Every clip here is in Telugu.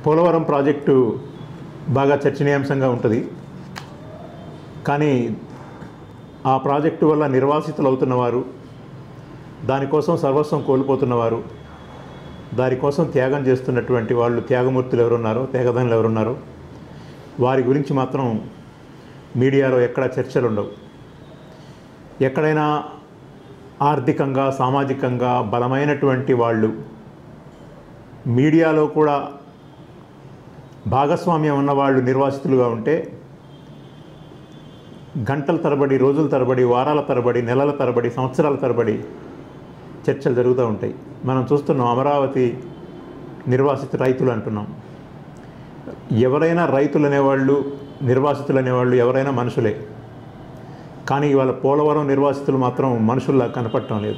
పోలవరం ప్రాజెక్టు బాగా చర్చనీయాంశంగా ఉంటుంది కానీ ఆ ప్రాజెక్టు వల్ల నిర్వాసితులు అవుతున్నవారు దానికోసం సర్వస్వం కోల్పోతున్నవారు దానికోసం త్యాగం చేస్తున్నటువంటి వాళ్ళు త్యాగమూర్తులు ఎవరున్నారో త్యాగదానులు ఎవరున్నారో వారి గురించి మాత్రం మీడియాలో ఎక్కడ చర్చలు ఉండవు ఎక్కడైనా ఆర్థికంగా సామాజికంగా బలమైనటువంటి వాళ్ళు మీడియాలో కూడా భాగస్వామ్యం ఉన్న వాళ్ళు నిర్వాసితులుగా ఉంటే గంటల తరబడి రోజుల తరబడి వారాల తరబడి నెలల తరబడి సంవత్సరాల తరబడి చర్చలు జరుగుతూ ఉంటాయి మనం చూస్తున్నాం అమరావతి నిర్వాసిత రైతులు అంటున్నాం ఎవరైనా రైతులు అనేవాళ్ళు నిర్వాసితులు అనేవాళ్ళు ఎవరైనా మనుషులే కానీ ఇవాళ పోలవరం నిర్వాసితులు మాత్రం మనుషుల్లా కనపడటం లేదు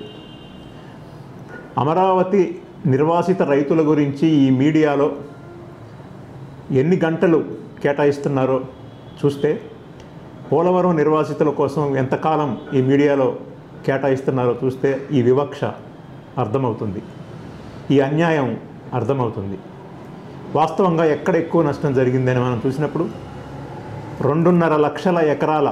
అమరావతి నిర్వాసిత రైతుల గురించి ఈ మీడియాలో ఎన్ని గంటలు కేటాయిస్తున్నారో చూస్తే పోలవరం నిర్వాసితుల కోసం ఎంతకాలం ఈ మీడియాలో కేటాయిస్తున్నారో చూస్తే ఈ వివక్ష అర్థమవుతుంది ఈ అన్యాయం అర్థమవుతుంది వాస్తవంగా ఎక్కడ ఎక్కువ నష్టం జరిగిందని మనం చూసినప్పుడు రెండున్నర లక్షల ఎకరాల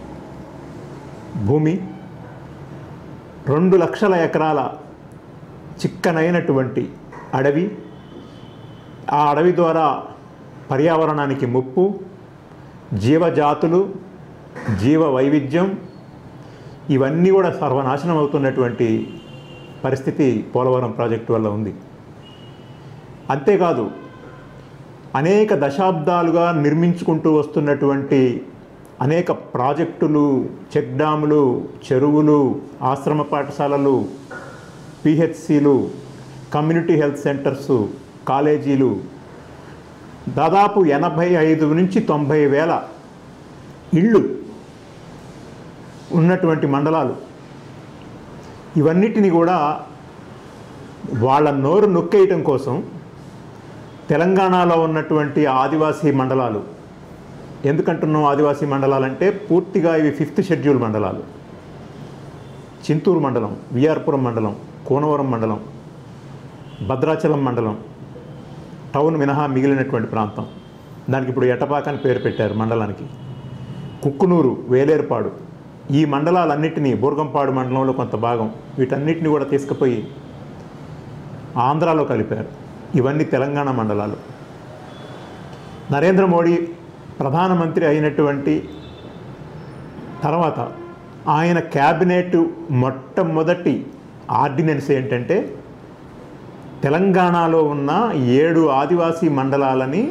భూమి రెండు లక్షల ఎకరాల చిక్కనైనటువంటి అడవి ఆ అడవి ద్వారా పర్యావరణానికి ముప్పు జీవజాతులు జీవ వైవిధ్యం ఇవన్నీ కూడా సర్వనాశనం అవుతున్నటువంటి పరిస్థితి పోలవరం ప్రాజెక్టు వల్ల ఉంది అంతేకాదు అనేక దశాబ్దాలుగా నిర్మించుకుంటూ వస్తున్నటువంటి అనేక ప్రాజెక్టులు చెక్ డ్యాములు చెరువులు ఆశ్రమ పాఠశాలలు పిహెచ్సిలు కమ్యూనిటీ హెల్త్ సెంటర్సు కాలేజీలు దాదాపు ఎనభై ఐదు నుంచి తొంభై వేల ఇళ్ళు ఉన్నటువంటి మండలాలు ఇవన్నిటిని కూడా వాళ్ళ నోరు నొక్కేయటం కోసం తెలంగాణలో ఉన్నటువంటి ఆదివాసీ మండలాలు ఎందుకంటున్నాం ఆదివాసీ మండలాలంటే పూర్తిగా ఇవి ఫిఫ్త్ షెడ్యూల్ మండలాలు చింతూరు మండలం విఆర్పురం మండలం కోనవరం మండలం భద్రాచలం మండలం టౌన్ మినహా మిగిలినటువంటి ప్రాంతం దానికి ఇప్పుడు ఎటపాక అని పేరు పెట్టారు మండలానికి కుక్కునూరు వేలేరుపాడు ఈ మండలాలన్నింటినీ బూర్గంపాడు మండలంలో కొంత భాగం వీటన్నిటిని కూడా తీసుకుపోయి ఆంధ్రాలో కలిపారు ఇవన్నీ తెలంగాణ మండలాలు నరేంద్ర మోడీ ప్రధానమంత్రి అయినటువంటి తర్వాత ఆయన క్యాబినెట్ మొట్టమొదటి ఆర్డినెన్స్ ఏంటంటే తెలంగాణలో ఉన్న ఏడు ఆదివాసీ మండలాలని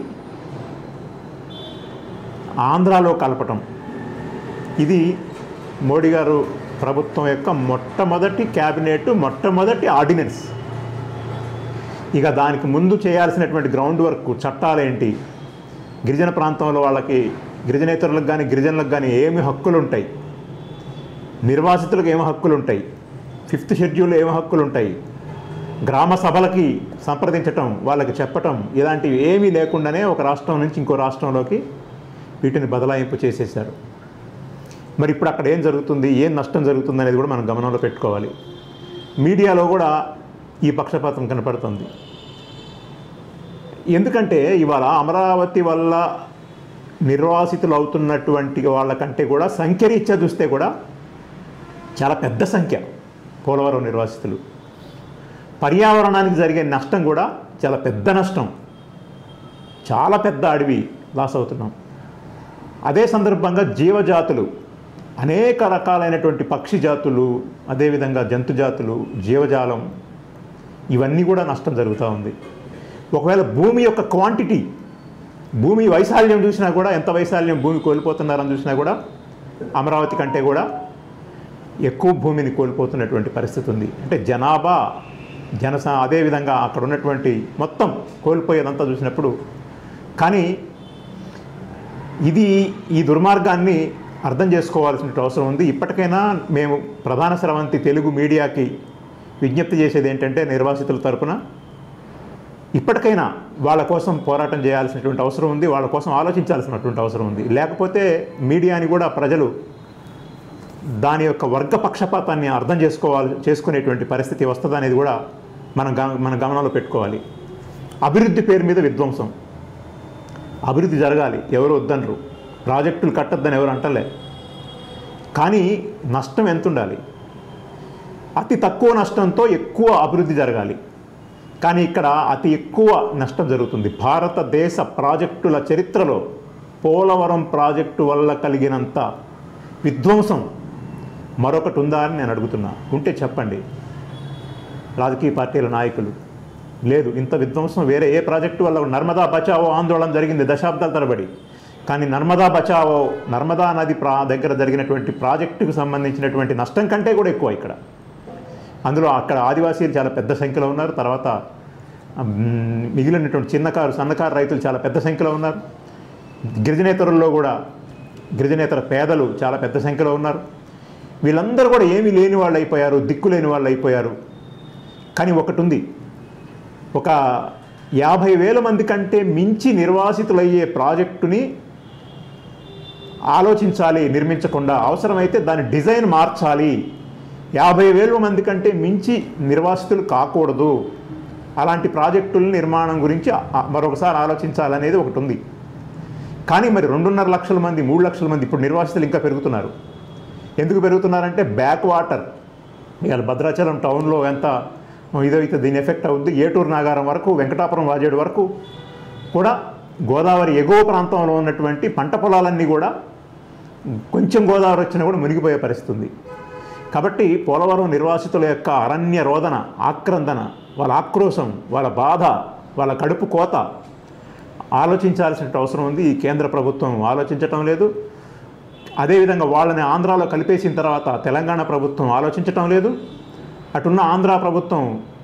ఆంధ్రాలో కలపటం ఇది మోడీ గారు ప్రభుత్వం యొక్క మొట్టమొదటి క్యాబినెట్ మొట్టమొదటి ఆర్డినెన్స్ ఇక దానికి ముందు చేయాల్సినటువంటి గ్రౌండ్ వర్క్ చట్టాలేంటి గిరిజన ప్రాంతంలో వాళ్ళకి గిరిజనేతరులకు కానీ గిరిజనులకు కానీ ఏమి హక్కులు ఉంటాయి నిర్వాసితులకు ఏమి హక్కులు ఉంటాయి ఫిఫ్త్ షెడ్యూల్లో ఏమి హక్కులు ఉంటాయి గ్రామ సభలకి సంప్రదించటం వాళ్ళకి చెప్పటం ఇలాంటివి ఏమీ లేకుండానే ఒక రాష్ట్రం నుంచి ఇంకో రాష్ట్రంలోకి వీటిని బదలాయింపు చేసేశారు మరి ఇప్పుడు అక్కడ ఏం జరుగుతుంది ఏం నష్టం జరుగుతుంది అనేది కూడా మనం గమనంలో పెట్టుకోవాలి మీడియాలో కూడా ఈ పక్షపాతం కనపడుతుంది ఎందుకంటే ఇవాళ అమరావతి వల్ల నిర్వాసితులు అవుతున్నటువంటి వాళ్ళకంటే కూడా సంఖ్యరీత్యా చూస్తే కూడా చాలా పెద్ద సంఖ్య పోలవరం నిర్వాసితులు పర్యావరణానికి జరిగే నష్టం కూడా చాలా పెద్ద నష్టం చాలా పెద్ద అడవి లాస్ అవుతున్నాం అదే సందర్భంగా జీవజాతులు అనేక రకాలైనటువంటి పక్షి జాతులు అదేవిధంగా జంతు జాతులు జీవజాలం ఇవన్నీ కూడా నష్టం జరుగుతూ ఉంది ఒకవేళ భూమి యొక్క క్వాంటిటీ భూమి వైశాల్యం చూసినా కూడా ఎంత వైశాల్యం భూమి కోల్పోతున్నారని చూసినా కూడా అమరావతి కంటే కూడా ఎక్కువ భూమిని కోల్పోతున్నటువంటి పరిస్థితి ఉంది అంటే జనాభా జనసా అదేవిధంగా అక్కడ ఉన్నటువంటి మొత్తం కోల్పోయేదంతా చూసినప్పుడు కానీ ఇది ఈ దుర్మార్గాన్ని అర్థం చేసుకోవాల్సిన అవసరం ఉంది ఇప్పటికైనా మేము ప్రధాన స్రవంతి తెలుగు మీడియాకి విజ్ఞప్తి చేసేది ఏంటంటే నిర్వాసితుల తరపున ఇప్పటికైనా వాళ్ళ కోసం పోరాటం చేయాల్సినటువంటి అవసరం ఉంది వాళ్ళ కోసం ఆలోచించాల్సినటువంటి అవసరం ఉంది లేకపోతే మీడియాని కూడా ప్రజలు దాని యొక్క వర్గ పక్షపాతాన్ని అర్థం చేసుకోవాలి చేసుకునేటువంటి పరిస్థితి వస్తుంది అనేది కూడా మనం గమ మన గమనంలో పెట్టుకోవాలి అభివృద్ధి పేరు మీద విధ్వంసం అభివృద్ధి జరగాలి ఎవరు వద్దనరు ప్రాజెక్టులు కట్టొద్దని ఎవరు అంటలే కానీ నష్టం ఎంత ఉండాలి అతి తక్కువ నష్టంతో ఎక్కువ అభివృద్ధి జరగాలి కానీ ఇక్కడ అతి ఎక్కువ నష్టం జరుగుతుంది భారతదేశ ప్రాజెక్టుల చరిత్రలో పోలవరం ప్రాజెక్టు వల్ల కలిగినంత విధ్వంసం మరొకటి ఉందా అని నేను అడుగుతున్నా ఉంటే చెప్పండి రాజకీయ పార్టీల నాయకులు లేదు ఇంత విధ్వంసం వేరే ఏ ప్రాజెక్టు వల్ల నర్మదా బచావో ఆందోళన జరిగింది దశాబ్దాల తరబడి కానీ నర్మదా బచావో నర్మదా నది ప్రా దగ్గర జరిగినటువంటి ప్రాజెక్టుకు సంబంధించినటువంటి నష్టం కంటే కూడా ఎక్కువ ఇక్కడ అందులో అక్కడ ఆదివాసీలు చాలా పెద్ద సంఖ్యలో ఉన్నారు తర్వాత మ్, మిగిలినటువంటి చిన్నకారు సన్నకారు రైతులు చాలా పెద్ద సంఖ్యలో ఉన్నారు గిరిజనేతరుల్లో కూడా గిరిజనేతర పేదలు చాలా పెద్ద సంఖ్యలో ఉన్నారు వీళ్ళందరూ కూడా ఏమీ లేని వాళ్ళు అయిపోయారు దిక్కు లేని వాళ్ళు అయిపోయారు కానీ ఒకటి ఉంది ఒక యాభై వేల మంది కంటే మించి నిర్వాసితులయ్యే ప్రాజెక్టుని ఆలోచించాలి నిర్మించకుండా అవసరమైతే దాని డిజైన్ మార్చాలి యాభై వేల మంది కంటే మించి నిర్వాసితులు కాకూడదు అలాంటి ప్రాజెక్టుల నిర్మాణం గురించి ఆ- మరొకసారి ఆలోచించాలనేది ఒకటి ఉంది కానీ మరి రెండున్నర లక్షల మంది మూడు లక్షల మంది ఇప్పుడు నిర్వాసితులు ఇంకా పెరుగుతున్నారు ఎందుకు పెరుగుతున్నారంటే బ్యాక్ వాటర్ ఇవాళ భద్రాచలం టౌన్లో ఎంత ఇదైతే దీని ఎఫెక్ట్ అవుద్ది ఏటూరు నాగారం వరకు వెంకటాపురం వాజేడు వరకు కూడా గోదావరి ఎగువ ప్రాంతంలో ఉన్నటువంటి పంట పొలాలన్నీ కూడా కొంచెం గోదావరి వచ్చినా కూడా మునిగిపోయే పరిస్థితి ఉంది కాబట్టి పోలవరం నిర్వాసితుల యొక్క అరణ్య రోదన ఆక్రందన వాళ్ళ ఆక్రోశం వాళ్ళ బాధ వాళ్ళ కడుపు కోత ఆలోచించాల్సిన అవసరం ఉంది ఈ కేంద్ర ప్రభుత్వం ఆలోచించటం లేదు అదేవిధంగా వాళ్ళని ఆంధ్రాలో కలిపేసిన తర్వాత తెలంగాణ ప్రభుత్వం ఆలోచించటం లేదు అటున్న ఆంధ్ర ప్రభుత్వం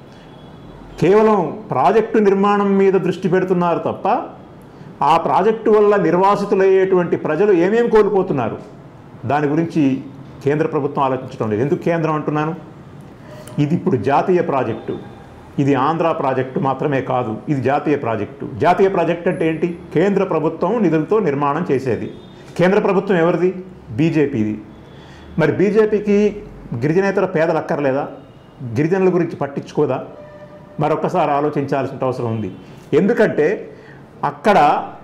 కేవలం ప్రాజెక్టు నిర్మాణం మీద దృష్టి పెడుతున్నారు తప్ప ఆ ప్రాజెక్టు వల్ల నిర్వాసితులయ్యేటువంటి ప్రజలు ఏమేమి కోల్పోతున్నారు దాని గురించి కేంద్ర ప్రభుత్వం ఆలోచించడం లేదు ఎందుకు కేంద్రం అంటున్నాను ఇది ఇప్పుడు జాతీయ ప్రాజెక్టు ఇది ఆంధ్ర ప్రాజెక్టు మాత్రమే కాదు ఇది జాతీయ ప్రాజెక్టు జాతీయ ప్రాజెక్ట్ అంటే ఏంటి కేంద్ర ప్రభుత్వం నిధులతో నిర్మాణం చేసేది కేంద్ర ప్రభుత్వం ఎవరిది బీజేపీది మరి బీజేపీకి గిరిజనేతర పేదలు అక్కర్లేదా గిరిజనుల గురించి పట్టించుకోదా మరొకసారి ఆలోచించాల్సిన అవసరం ఉంది ఎందుకంటే అక్కడ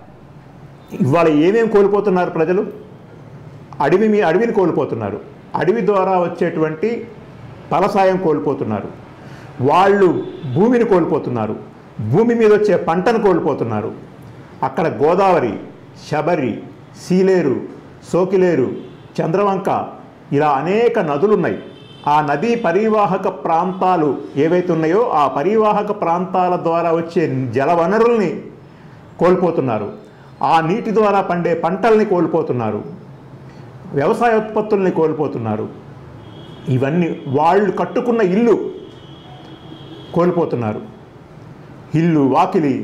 ఇవాళ ఏమేం కోల్పోతున్నారు ప్రజలు అడవి మీ అడవిని కోల్పోతున్నారు అడవి ద్వారా వచ్చేటువంటి ఫలసాయం కోల్పోతున్నారు వాళ్ళు భూమిని కోల్పోతున్నారు భూమి మీద వచ్చే పంటను కోల్పోతున్నారు అక్కడ గోదావరి శబరి సీలేరు సోకిలేరు చంద్రవంక ఇలా అనేక నదులు ఉన్నాయి ఆ నదీ పరివాహక ప్రాంతాలు ఏవైతే ఉన్నాయో ఆ పరివాహక ప్రాంతాల ద్వారా వచ్చే జలవనరుల్ని కోల్పోతున్నారు ఆ నీటి ద్వారా పండే పంటల్ని కోల్పోతున్నారు వ్యవసాయ ఉత్పత్తుల్ని కోల్పోతున్నారు ఇవన్నీ వాళ్ళు కట్టుకున్న ఇల్లు కోల్పోతున్నారు ఇల్లు వాకిలి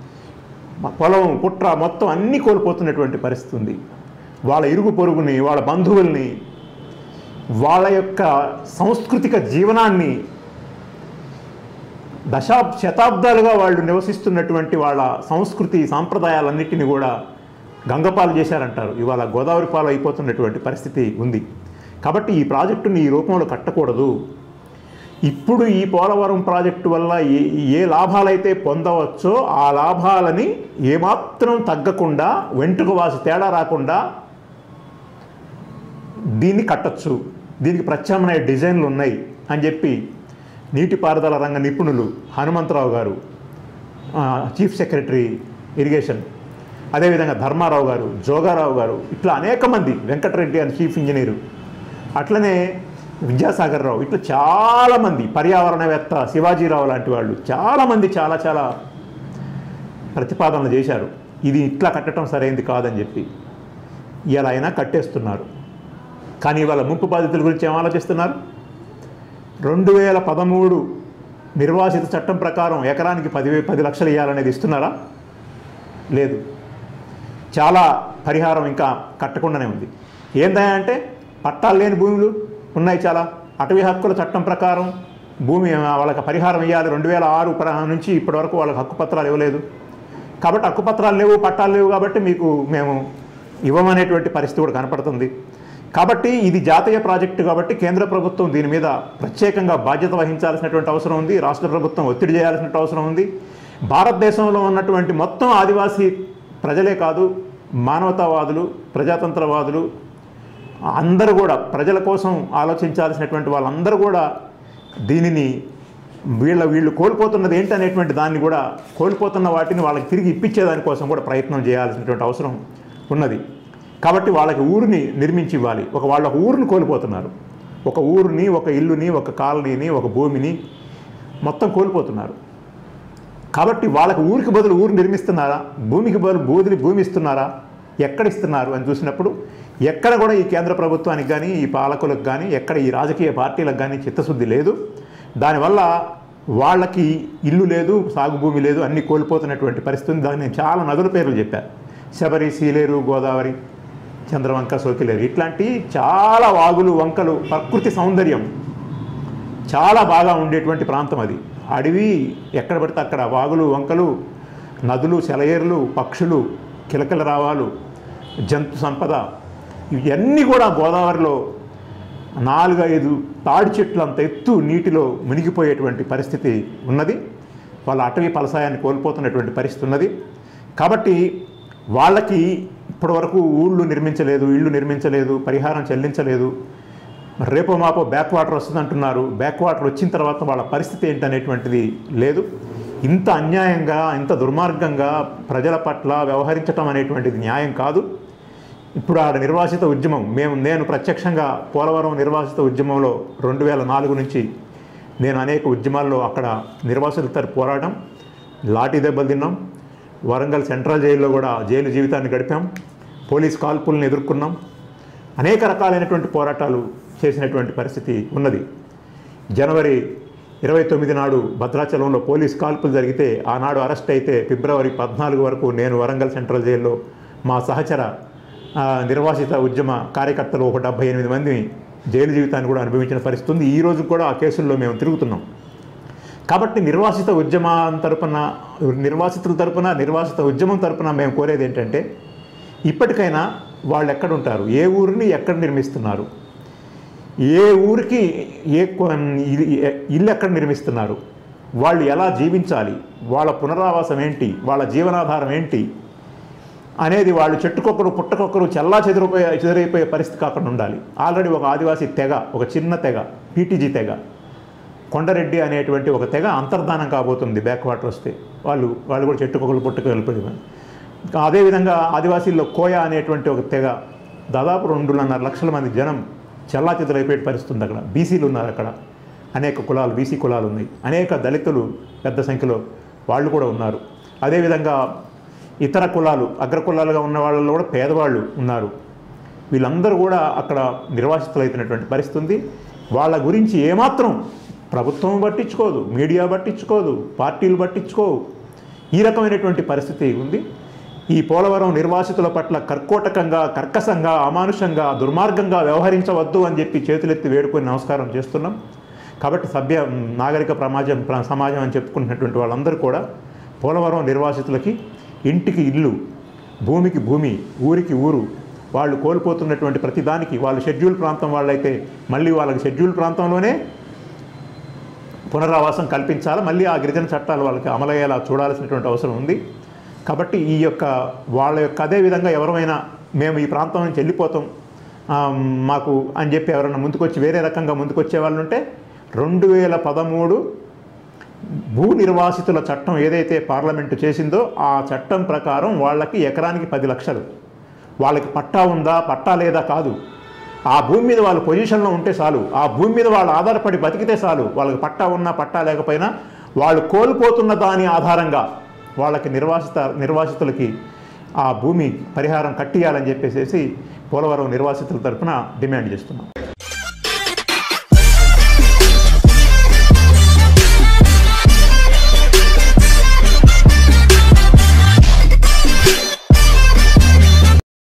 పొలం పుట్ర మొత్తం అన్నీ కోల్పోతున్నటువంటి పరిస్థితి ఉంది వాళ్ళ ఇరుగు పొరుగుని వాళ్ళ బంధువుల్ని వాళ్ళ యొక్క సాంస్కృతిక జీవనాన్ని దశాబ్ శతాబ్దాలుగా వాళ్ళు నివసిస్తున్నటువంటి వాళ్ళ సంస్కృతి సాంప్రదాయాలన్నిటిని కూడా గంగపాలు చేశారంటారు ఇవాళ గోదావరి పాలు అయిపోతున్నటువంటి పరిస్థితి ఉంది కాబట్టి ఈ ప్రాజెక్టుని ఈ రూపంలో కట్టకూడదు ఇప్పుడు ఈ పోలవరం ప్రాజెక్టు వల్ల ఏ ఏ లాభాలైతే పొందవచ్చో ఆ లాభాలని ఏమాత్రం తగ్గకుండా వెంట్రుక వాసి తేడా రాకుండా దీన్ని కట్టచ్చు దీనికి ప్రత్యామ్నాయ డిజైన్లు ఉన్నాయి అని చెప్పి నీటిపారుదల రంగ నిపుణులు హనుమంతరావు గారు ఆ, చీఫ్ సెక్రటరీ ఇరిగేషన్ అదేవిధంగా ధర్మారావు గారు జోగారావు గారు ఇట్లా అనేక మంది వెంకటరెడ్డి అని చీఫ్ ఇంజనీరు అట్లనే విద్యాసాగర్ రావు ఇట్లా చాలామంది పర్యావరణవేత్త శివాజీరావు లాంటి వాళ్ళు చాలామంది చాలా చాలా ప్రతిపాదనలు చేశారు ఇది ఇట్లా కట్టడం సరైంది కాదని చెప్పి ఇలా అయినా కట్టేస్తున్నారు కానీ ఇవాళ ముంపు బాధితుల గురించి ఏం ఆలోచిస్తున్నారు రెండు వేల పదమూడు నిర్వాసిత చట్టం ప్రకారం ఎకరానికి పది పది లక్షలు ఇవ్వాలనేది ఇస్తున్నారా లేదు చాలా పరిహారం ఇంకా కట్టకుండానే ఉంది ఏందా అంటే పట్టాలు లేని భూములు ఉన్నాయి చాలా అటవీ హక్కుల చట్టం ప్రకారం భూమి వాళ్ళకి పరిహారం ఇవ్వాలి రెండు వేల ఆరు ప్ర- నుంచి ఇప్పటి వరకు వాళ్ళకి హక్కు పత్రాలు ఇవ్వలేదు కాబట్టి హక్కు పత్రాలు లేవు పట్టాలు లేవు కాబట్టి మీకు మేము ఇవ్వమనేటువంటి పరిస్థితి కూడా కనపడుతుంది కాబట్టి ఇది జాతీయ ప్రాజెక్టు కాబట్టి కేంద్ర ప్రభుత్వం దీని మీద ప్రత్యేకంగా బాధ్యత వహించాల్సినటువంటి అవసరం ఉంది రాష్ట్ర ప్రభుత్వం ఒత్తిడి చేయాల్సిన అవసరం ఉంది భారతదేశంలో ఉన్నటువంటి మొత్తం ఆదివాసీ ప్రజలే కాదు మానవతావాదులు ప్రజాతంత్రవాదులు అందరూ కూడా ప్రజల కోసం ఆలోచించాల్సినటువంటి వాళ్ళందరూ కూడా దీనిని వీళ్ళ వీళ్ళు కోల్పోతున్నది ఏంటనేటువంటి దాన్ని కూడా కోల్పోతున్న వాటిని వాళ్ళకి తిరిగి ఇప్పించే దానికోసం కూడా ప్రయత్నం చేయాల్సినటువంటి అవసరం ఉన్నది కాబట్టి వాళ్ళకి ఊరిని నిర్మించి ఇవ్వాలి ఒక వాళ్ళ ఒక ఊరిని కోల్పోతున్నారు ఒక ఊరిని ఒక ఇల్లుని ఒక కాలనీని ఒక భూమిని మొత్తం కోల్పోతున్నారు కాబట్టి వాళ్ళకి ఊరికి బదులు ఊరు నిర్మిస్తున్నారా భూమికి బదులు బూదిని భూమి ఇస్తున్నారా ఎక్కడ ఇస్తున్నారు అని చూసినప్పుడు ఎక్కడ కూడా ఈ కేంద్ర ప్రభుత్వానికి కానీ ఈ పాలకులకు కానీ ఎక్కడ ఈ రాజకీయ పార్టీలకు కానీ చిత్తశుద్ధి లేదు దానివల్ల వాళ్ళకి ఇల్లు లేదు సాగు భూమి లేదు అన్ని కోల్పోతున్నటువంటి పరిస్థితి ఉంది. దాన్ని నేను చాలా నదుల పేర్లు చెప్పాను శబరి సీలేరు గోదావరి చంద్రవంక సోకిలేరు ఇట్లాంటి చాలా వాగులు వంకలు ప్రకృతి సౌందర్యం చాలా బాగా ఉండేటువంటి ప్రాంతం అది అడవి ఎక్కడ పడితే అక్కడ వాగులు వంకలు నదులు సెలయేరులు పక్షులు కిలకిల రావాలు జంతు సంపద ఇవన్నీ కూడా గోదావరిలో నాలుగైదు తాడి చెట్లు అంత ఎత్తు నీటిలో మునిగిపోయేటువంటి పరిస్థితి ఉన్నది వాళ్ళ అటవీ ఫలసాయాన్ని కోల్పోతున్నటువంటి పరిస్థితి ఉన్నది కాబట్టి వాళ్ళకి ఇప్పటివరకు ఊళ్ళు నిర్మించలేదు ఇళ్ళు నిర్మించలేదు పరిహారం చెల్లించలేదు మరి రేపో మాపో బ్యాక్ వాటర్ వస్తుంది అంటున్నారు బ్యాక్ వాటర్ వచ్చిన తర్వాత వాళ్ళ పరిస్థితి ఏంటనేటువంటిది లేదు ఇంత అన్యాయంగా ఇంత దుర్మార్గంగా ప్రజల పట్ల వ్యవహరించటం అనేటువంటిది న్యాయం కాదు ఇప్పుడు ఆడ నిర్వాసిత ఉద్యమం మేము నేను ప్రత్యక్షంగా పోలవరం నిర్వాసిత ఉద్యమంలో రెండు వేల నాలుగు నుంచి నేను అనేక ఉద్యమాల్లో అక్కడ నిర్వాసితుల తరపు పోరాటం లాఠీ దెబ్బలు తిన్నాం వరంగల్ సెంట్రల్ జైల్లో కూడా జైలు జీవితాన్ని గడిపాం పోలీస్ కాల్పుల్ని ఎదుర్కొన్నాం అనేక రకాలైనటువంటి పోరాటాలు చేసినటువంటి పరిస్థితి ఉన్నది జనవరి ఇరవై తొమ్మిది నాడు భద్రాచలంలో పోలీస్ కాల్పులు జరిగితే ఆనాడు అరెస్ట్ అయితే ఫిబ్రవరి పద్నాలుగు వరకు నేను వరంగల్ సెంట్రల్ జైల్లో మా సహచర ఆ, నిర్వాసిత ఉద్యమ కార్యకర్తలు ఒక డెబ్బై ఎనిమిది మంది జైలు జీవితాన్ని కూడా అనుభవించిన పరిస్థితి ఉంది ఈ రోజు కూడా ఆ కేసుల్లో మేము తిరుగుతున్నాం కాబట్టి నిర్వాసిత ఉద్యమం తరపున నిర్వాసితుల తరపున నిర్వాసిత ఉద్యమం తరపున మేము కోరేది ఏంటంటే ఇప్పటికైనా వాళ్ళు ఎక్కడ ఉంటారు ఏ ఊరిని ఎక్కడ నిర్మిస్తున్నారు ఏ ఊరికి ఏ కొ- ఇల్లు ఇల్లు ఎక్కడ నిర్మిస్తున్నారు వాళ్ళు ఎలా జీవించాలి వాళ్ళ పునరావాసం ఏంటి వాళ్ళ జీవనాధారం ఏంటి అనేది వాళ్ళు చెట్టుకొక్కరు పుట్టకొక్కరు చల్లా చెదిరిపోయే చెదిరైపోయే పరిస్థితి కాకుండా ఉండాలి ఆల్రెడీ ఒక ఆదివాసీ తెగ ఒక చిన్న తెగ పీటీజీ తెగ కొండరెడ్డి అనేటువంటి ఒక తెగ అంతర్ధానం కాబోతుంది బ్యాక్ వాటర్ వస్తే వాళ్ళు వాళ్ళు కూడా చెట్టుకొకరు పుట్టుకు వెళ్ళిపోయి అదేవిధంగా ఆదివాసీల్లో కోయ అనేటువంటి ఒక తెగ దాదాపు రెండున్నర లక్షల మంది జనం చల్లా చెదురైపోయే పరిస్థితి ఉంది అక్కడ బీసీలు ఉన్నారు అక్కడ అనేక కులాలు బీసీ కులాలు ఉన్నాయి అనేక దళితులు పెద్ద సంఖ్యలో వాళ్ళు కూడా ఉన్నారు అదేవిధంగా ఇతర కులాలు అగ్రకులాలుగా ఉన్న వాళ్ళలో కూడా పేదవాళ్ళు ఉన్నారు వీళ్ళందరూ కూడా అక్కడ నిర్వాసితులైతున్నటువంటి పరిస్థితి ఉంది వాళ్ళ గురించి ఏమాత్రం ప్రభుత్వం పట్టించుకోదు మీడియా పట్టించుకోదు పార్టీలు పట్టించుకోవు ఈ రకమైనటువంటి పరిస్థితి ఉంది ఈ పోలవరం నిర్వాసితుల పట్ల కర్కోటకంగా కర్కశంగా అమానుషంగా దుర్మార్గంగా వ్యవహరించవద్దు అని చెప్పి చేతులెత్తి వేడుకొని నమస్కారం చేస్తున్నాం కాబట్టి సభ్య నాగరిక ప్రమాజం ప్ర- సమాజం అని చెప్పుకుంటున్నటువంటి వాళ్ళందరూ కూడా పోలవరం నిర్వాసితులకి ఇంటికి ఇల్లు భూమికి భూమి ఊరికి ఊరు వాళ్ళు కోల్పోతున్నటువంటి ప్రతిదానికి వాళ్ళు షెడ్యూల్ ప్రాంతం వాళ్ళైతే మళ్ళీ వాళ్ళకి షెడ్యూల్ ప్రాంతంలోనే పునరావాసం కల్పించాలి మళ్ళీ ఆ గిరిజన చట్టాలు వాళ్ళకి అమలయ్యేలా చూడాల్సినటువంటి అవసరం ఉంది కాబట్టి ఈ యొక్క వాళ్ళ యొక్క అదే విధంగా ఎవరైనా మేము ఈ ప్రాంతం నుంచి వెళ్ళిపోతాం ఆ, మాకు అని చెప్పి ఎవరైనా ముందుకొచ్చి వేరే రకంగా ముందుకొచ్చే వాళ్ళు ఉంటే రెండు వేల పదమూడు భూ నిర్వాసితుల చట్టం ఏదైతే పార్లమెంటు చేసిందో ఆ చట్టం ప్రకారం వాళ్ళకి ఎకరానికి పది లక్షలు వాళ్ళకి పట్టా ఉందా పట్టా లేదా కాదు ఆ భూమి మీద వాళ్ళు పొజిషన్లో ఉంటే చాలు ఆ భూమి మీద వాళ్ళు ఆధారపడి బతికితే చాలు వాళ్ళకి పట్టా ఉన్నా పట్టా లేకపోయినా వాళ్ళు కోల్పోతున్న దాని ఆధారంగా వాళ్ళకి నిర్వాసిత నిర్వాసితులకి ఆ భూమి పరిహారం కట్టియాలని చెప్పేసి పోలవరం నిర్వాసితుల తరపున డిమాండ్ చేస్తున్నాం